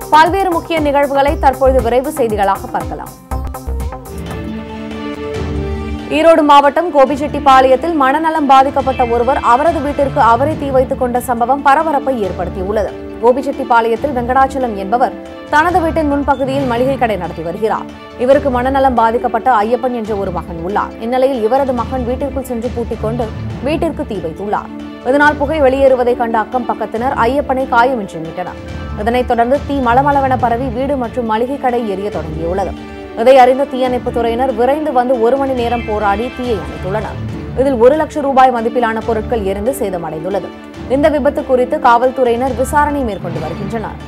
பல்வேறு முக்கிய நிகழ்வுகளை தற்பொழுது விரைவு செய்திகளாக பார்க்கலாம் ஈரோடு மாவட்டம் கோபிச்செட்டிப்பாளையத்தில் மனநலம் பாதிக்கப்பட்ட ஒருவர் அவரது வீட்டிற்கு அவரே தீ வைத்துக் கொண்ட சம்பவம் பரபரப்பை ஏற்படுத்தியுள்ளது கோபிச்செட்டிப்பாளையத்தில் வெங்கடாச்சலம் என்பவர் தனது வீட்டின் முன்பகுதியில் மளிகை கடை நடத்தி வருகிறார் இவருக்கு மனநலம் பாதிக்கப்பட்ட ஐயப்பன் என்ற ஒரு மகன் உள்ளார் இந்நிலையில் இவரது மகன் வீட்டிற்குள் சென்று பூட்டிக் கொண்டு வீட்டிற்கு தீ வைத்துள்ளார் இதனால் புகை வெளியேறுவதை கண்ட அக்கம் பக்கத்தினர் ஐயப்பனை காயமின்றி மீட்டனர் இதனைத் தொடர்ந்து தீ மளமளவென பரவி வீடு மற்றும் மளிகை கடை எரிய தொடங்கியுள்ளது இதை அறிந்த தீயணைப்புத் துறையினர் விரைந்து வந்து ஒரு மணி நேரம் போராடி தீயை அணைத்துள்ளனர் இதில் ஒரு லட்சம் ரூபாய் மதிப்பிலான பொருட்கள் எரிந்து சேதமடைந்துள்ளது இந்த விபத்து குறித்து காவல்துறையினர் விசாரணை மேற்கொண்டு வருகின்றனர்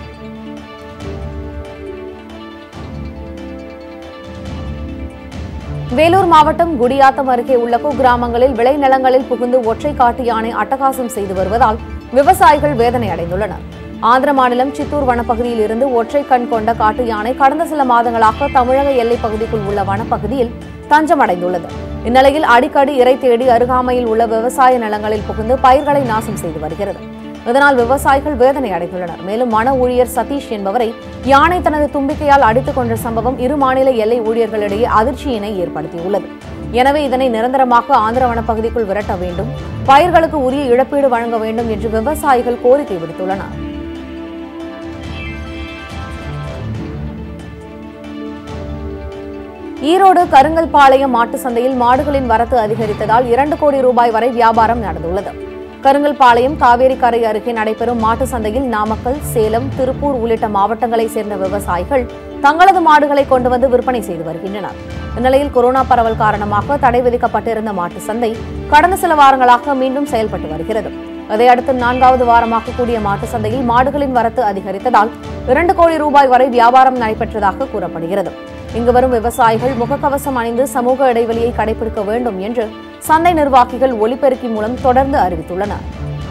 வேலூர் மாவட்டம் குடியாத்தம் அருகே உள்ள குக்கிராமங்களில் விளைநிலங்களில் புகுந்து ஒற்றை காட்டு யானை அட்டகாசம் செய்து வருவதால் விவசாயிகள் வேதனை அடைந்துள்ளனர் ஆந்திர மாநிலம் சித்தூர் வனப்பகுதியில் இருந்து ஒற்றை கண் கொண்ட காட்டு யானை கடந்த சில மாதங்களாக தமிழக எல்லைப் பகுதிக்குள் உள்ள வனப்பகுதியில் தஞ்சமடைந்துள்ளது இந்நிலையில் அடிக்கடி இறை தேடி அருகாமையில் உள்ள விவசாய நிலங்களில் புகுந்து பயிர்களை நாசம் செய்து வருகிறது இதனால் விவசாயிகள் வேதனை அடைந்துள்ளனர் மேலும் வன ஊழியர் சதீஷ் என்பவரை யானை தனது தும்பிக்கையால் அடித்துக் கொன்ற சம்பவம் இரு மாநில எல்லை ஊழியர்களிடையே அதிர்ச்சியினை ஏற்படுத்தியுள்ளது எனவே இதனை நிரந்தரமாக ஆந்திர வனப்பகுதிக்குள் விரட்ட வேண்டும் பயிர்களுக்கு உரிய இழப்பீடு வழங்க வேண்டும் என்று விவசாயிகள் கோரிக்கை விடுத்துள்ளனர் ஈரோடு கருங்கல்பாளையம் மாட்டு சந்தையில் மாடுகளின் வரத்து அதிகரித்ததால் இரண்டு கோடி ரூபாய் வரை வியாபாரம் நடந்துள்ளது கருங்கல்பாளையம் காவேரி கரை அருகே நடைபெறும் மாட்டு சந்தையில் நாமக்கல் சேலம் திருப்பூர் உள்ளிட்ட மாவட்டங்களைச் சேர்ந்த விவசாயிகள் தங்களது மாடுகளை கொண்டு வந்து விற்பனை செய்து வருகின்றனர் இந்நிலையில் கொரோனா பரவல் காரணமாக தடை விதிக்கப்பட்டிருந்த மாட்டு சந்தை கடந்த சில வாரங்களாக மீண்டும் செயல்பட்டு வருகிறது அதையடுத்து நான்காவது வாரமாக கூடிய மாட்டு சந்தையில் மாடுகளின் வரத்து அதிகரித்ததால் இரண்டு கோடி ரூபாய் வரை வியாபாரம் நடைபெற்றதாக கூறப்படுகிறது இங்கு வரும் விவசாயிகள் முகக்கவசம் அணிந்து சமூக இடைவெளியை கடைபிடிக்க வேண்டும் என்று சந்தை நிர்வாகிகள் ஒலிபெருக்கி மூலம் தொடர்ந்து அறிவித்துள்ளனர்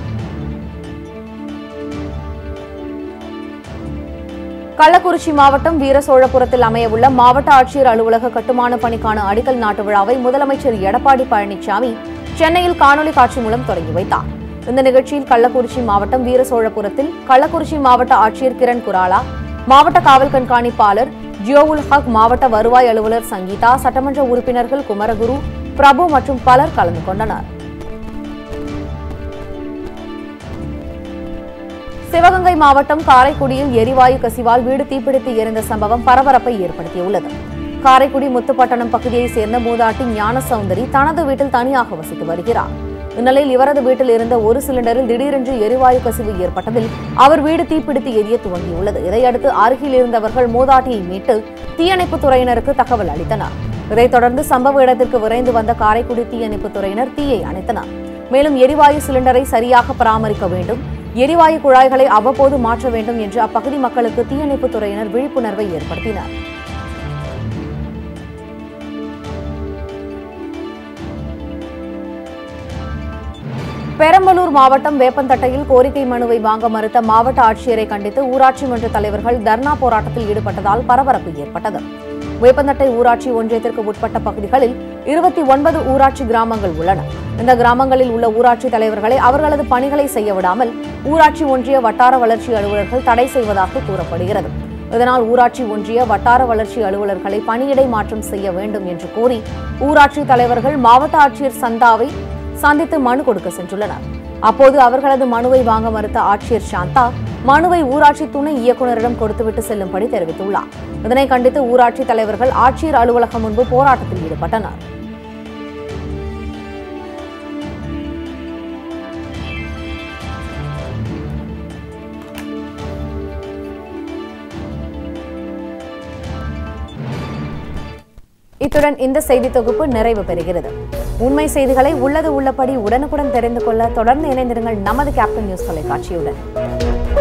கள்ளக்குறிச்சி மாவட்டம் வீரசோழபுரத்தில் அமையவுள்ள மாவட்ட ஆட்சியர் அலுவலக கட்டுமான பணிக்கான அடிக்கல் நாட்டு விழாவை முதலமைச்சர் எடப்பாடி பழனிசாமி சென்னையில் காணொலி காட்சி மூலம் தொடங்கி வைத்தார் இந்த நிகழ்ச்சியில் கள்ளக்குறிச்சி மாவட்டம் வீரசோழபுரத்தில் கள்ளக்குறிச்சி மாவட்ட ஆட்சியர் கிரண் குராலா மாவட்ட காவல் கண்காணிப்பாளர் ஜியோவுல் ஹக் மாவட்ட வருவாய் அலுவலர் சங்கீதா சட்டமன்ற உறுப்பினர்கள் குமரகுரு பிரபு மற்றும் பலர் கலந்து கொண்டனர் சிவகங்கை மாவட்டம் காரைக்குடியில் எரிவாயு கசிவால் வீடு தீப்பிடித்து எரிந்த சம்பவம் பரபரப்பை ஏற்படுத்தியுள்ளது காரைக்குடி முத்துப்பட்டணம் பகுதியைச் சேர்ந்த மூதாட்டி ஞான சௌந்தரி தனது வீட்டில் தனியாக வசித்து வருகிறார் இந்நிலையில் இவரது வீட்டில் இருந்த ஒரு சிலிண்டரில் திடீரென்று எரிவாயு கசிவு ஏற்பட்டதில் அவர் வீடு தீப்பிடித்து எரிய துவங்கியுள்ளது இதையடுத்து அருகில் இருந்தவர்கள் மூதாட்டியை மீட்டு தீயணைப்புத் துறையினருக்கு தகவல் அளித்தனர் இதைத் தொடர்ந்து சம்பவ இடத்திற்கு விரைந்து வந்த காரைக்குடி தீயணைப்புத் துறையினர் தீயை அணைத்தனர் மேலும் எரிவாயு சிலிண்டரை சரியாக பராமரிக்க வேண்டும் எரிவாயு குழாய்களை அவ்வப்போது மாற்ற வேண்டும் என்று அப்பகுதி மக்களுக்கு தீயணைப்புத் துறையினர் விழிப்புணர்வை ஏற்படுத்தினர் பெரம்பலூர் மாவட்டம் வேப்பந்தட்டையில் கோரிக்கை மனுவை வாங்க மறுத்த மாவட்ட ஆட்சியரை கண்டித்து ஊராட்சி மன்ற தலைவர்கள் தர்ணா போராட்டத்தில் ஈடுபட்டதால் பரபரப்பு ஏற்பட்டது வேப்பந்தட்டை ஊராட்சி ஒன்றியத்திற்கு உட்பட்ட பகுதிகளில் இருபத்தி ஒன்பது ஊராட்சி கிராமங்கள் உள்ளன இந்த கிராமங்களில் உள்ள ஊராட்சி தலைவர்களை அவர்களது பணிகளை செய்ய விடாமல் ஊராட்சி ஒன்றிய வட்டார வளர்ச்சி அலுவலர்கள் தடை செய்வதாக கூறப்படுகிறது இதனால் ஊராட்சி ஒன்றிய வட்டார வளர்ச்சி அலுவலர்களை பணியிடை மாற்றம் செய்ய வேண்டும் என்று கோரி ஊராட்சி தலைவர்கள் மாவட்ட ஆட்சியர் சந்தாவை சந்தித்து மனு கொடுக்க சென்றுள்ளனர் அப்போது அவர்களது மனுவை வாங்க மறுத்த ஆட்சியர் சாந்தா மனுவை ஊராட்சி துணை இயக்குநரிடம் கொடுத்துவிட்டு செல்லும்படி தெரிவித்துள்ளார் இதனை கண்டித்து ஊராட்சி தலைவர்கள் ஆட்சியர் அலுவலகம் முன்பு போராட்டத்தில் ஈடுபட்டனர் இத்துடன் இந்த செய்தி தொகுப்பு நிறைவு பெறுகிறது உண்மை செய்திகளை உள்ளது உள்ளபடி உடனுக்குடன் தெரிந்து கொள்ள தொடர்ந்து இணைந்திருங்கள் நமது கேப்டன் நியூஸ் தொலைக்காட்சியுடன்